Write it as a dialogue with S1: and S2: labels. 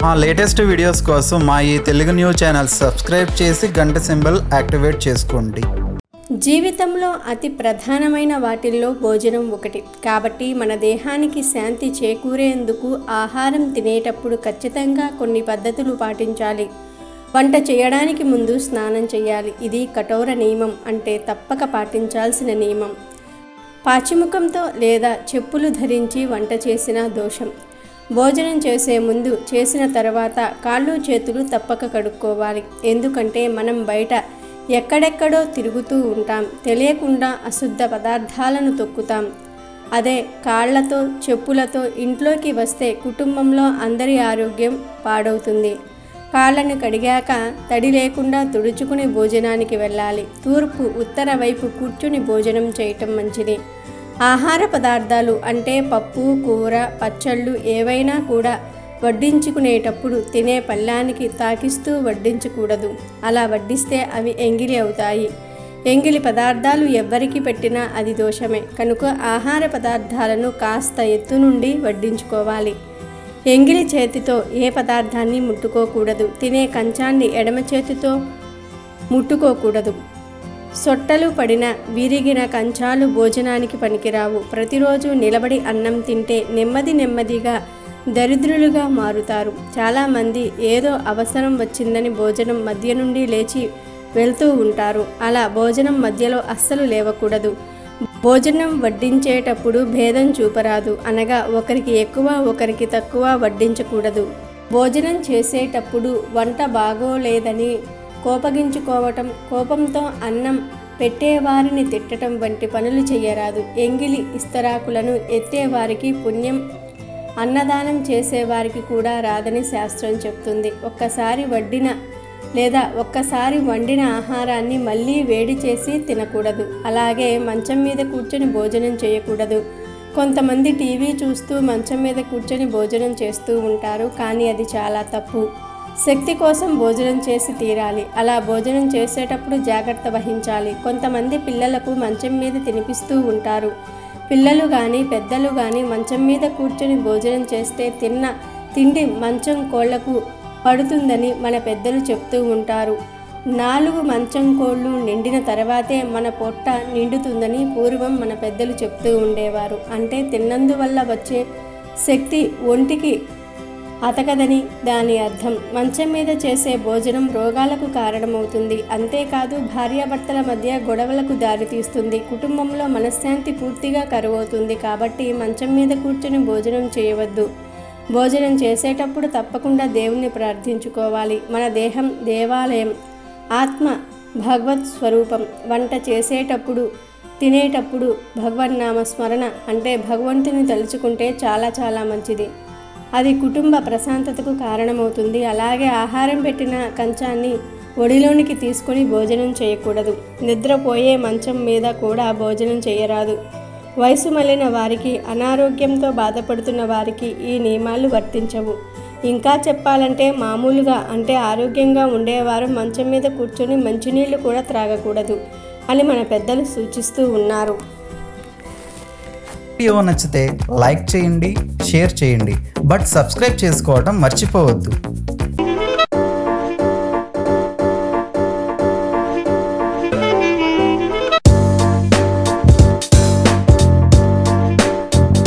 S1: మా latest videos కోసం మా ఈ తెలుగు న్యూస్ ఛానల్ సబ్స్క్రైబ్ చేసి గంట సింబల్ యాక్టివేట్ చేసుకోండి
S2: జీవితంలో అతి ప్రధానమైన వాటిల్లో భోజనం ఒకటి కాబట్టి మన దేహానికి శాంతి చేకూరేందుకు ఆహారం తినేటప్పుడు ఖచ్చితంగా కొన్ని పద్ధతులు పాటించాలి వంట చేయడానికి ముందు స్నానం చేయాలి ఇది కఠోర నియమం అంటే తప్పక పాటించాల్సిన నియమం పాచిముఖంతో లేదా చెప్పులు ధరించి వంట చేసిన దోషం భోజనం చేసే ముందు చేసిన తర్వాత కాళ్ళు చేతులు తప్పక కడుక్కోవాలి ఎందుకంటే మనం బయట ఎక్కడెక్కడో తిరుగుతూ ఉంటాం తెలియకుండా అశుద్ధ పదార్థాలను తొక్కుతాం అదే కాళ్లతో చెప్పులతో ఇంట్లోకి వస్తే కుటుంబంలో అందరి ఆరోగ్యం పాడవుతుంది కాళ్ళను కడిగాక తడి లేకుండా తుడుచుకుని భోజనానికి వెళ్ళాలి తూర్పు ఉత్తర వైపు కూర్చుని భోజనం చేయటం మంచిది ఆహార పదార్థాలు అంటే పప్పు కూర పచ్చళ్ళు ఏవైనా కూడా వడ్డించుకునేటప్పుడు తినే పళ్ళానికి తాకిస్తూ వడ్డించకూడదు అలా వడ్డిస్తే అవి ఎంగిలి అవుతాయి ఎంగిలి పదార్థాలు ఎవ్వరికి పెట్టినా అది దోషమే కనుక ఆహార పదార్థాలను కాస్త ఎత్తు నుండి వడ్డించుకోవాలి ఎంగిలి చేతితో ఏ పదార్థాన్ని ముట్టుకోకూడదు తినే కంచాన్ని ఎడమ చేతితో ముట్టుకోకూడదు సొట్టలు పడిన విరిగిన కంచాలు భోజనానికి పనికిరావు ప్రతిరోజు నిలబడి అన్నం తింటే నెమ్మది నెమ్మదిగా దరిద్రులుగా మారుతారు చాలామంది ఏదో అవసరం వచ్చిందని భోజనం మధ్య నుండి లేచి వెళ్తూ ఉంటారు అలా భోజనం మధ్యలో అస్సలు లేవకూడదు భోజనం వడ్డించేటప్పుడు భేదం చూపరాదు అనగా ఒకరికి ఎక్కువ ఒకరికి తక్కువ వడ్డించకూడదు భోజనం చేసేటప్పుడు వంట బాగోలేదని కోపగించుకోవటం కోపంతో అన్నం పెట్టేవారిని తిట్టడం వంటి పనులు చేయరాదు ఎంగిలి ఇస్తరాకులను ఎత్తేవారికి పుణ్యం అన్నదానం చేసేవారికి కూడా రాదని శాస్త్రం చెప్తుంది ఒక్కసారి వడ్డిన లేదా ఒక్కసారి వండిన ఆహారాన్ని మళ్ళీ వేడి చేసి తినకూడదు అలాగే మంచం మీద కూర్చొని భోజనం చేయకూడదు కొంతమంది టీవీ చూస్తూ మంచం మీద కూర్చొని భోజనం చేస్తూ ఉంటారు కానీ అది చాలా తప్పు శక్తి కోసం భోజనం చేసి తీరాలి అలా భోజనం చేసేటప్పుడు జాగ్రత్త వహించాలి కొంతమంది పిల్లలకు మంచం మీద తినిపిస్తూ ఉంటారు పిల్లలు కానీ పెద్దలు కానీ మంచం మీద కూర్చొని భోజనం చేస్తే తిన్న తిండి మంచం కోళ్లకు పడుతుందని మన పెద్దలు చెప్తూ ఉంటారు నాలుగు మంచం కోళ్ళు నిండిన తర్వాతే మన పొట్ట నిండుతుందని పూర్వం మన పెద్దలు చెప్తూ ఉండేవారు అంటే తిన్నందువల్ల వచ్చే శక్తి ఒంటికి అతకదని దాని అర్థం మంచం మీద చేసే భోజనం రోగాలకు కారణమవుతుంది అంతేకాదు భార్యాభర్తల మధ్య గొడవలకు దారితీస్తుంది కుటుంబంలో మనశ్శాంతి పూర్తిగా కరువవుతుంది కాబట్టి మంచం మీద కూర్చొని భోజనం చేయవద్దు భోజనం చేసేటప్పుడు తప్పకుండా దేవుణ్ణి ప్రార్థించుకోవాలి మన దేహం దేవాలయం ఆత్మ భగవత్ స్వరూపం వంట చేసేటప్పుడు తినేటప్పుడు భగవన్నామ స్మరణ అంటే భగవంతుని తలుచుకుంటే చాలా చాలా మంచిది అది కుటుంబ ప్రశాంతతకు కారణమవుతుంది అలాగే ఆహారం పెట్టిన కంచాన్ని ఒడిలోనికి తీసుకొని భోజనం చేయకూడదు నిద్రపోయే మంచం మీద కూడా భోజనం చేయరాదు వయసు మళ్ళిన వారికి అనారోగ్యంతో బాధపడుతున్న వారికి ఈ నియమాలు వర్తించవు ఇంకా చెప్పాలంటే మామూలుగా అంటే ఆరోగ్యంగా ఉండేవారు మంచం మీద కూర్చొని మంచినీళ్ళు కూడా త్రాగకూడదు అని మన పెద్దలు సూచిస్తూ ఉన్నారు
S1: వీడియో నచ్చితే లైక్ చేయండి షేర్ చేయండి బట్ సబ్స్క్రైబ్ చేసుకోవడం మర్చిపోవద్దు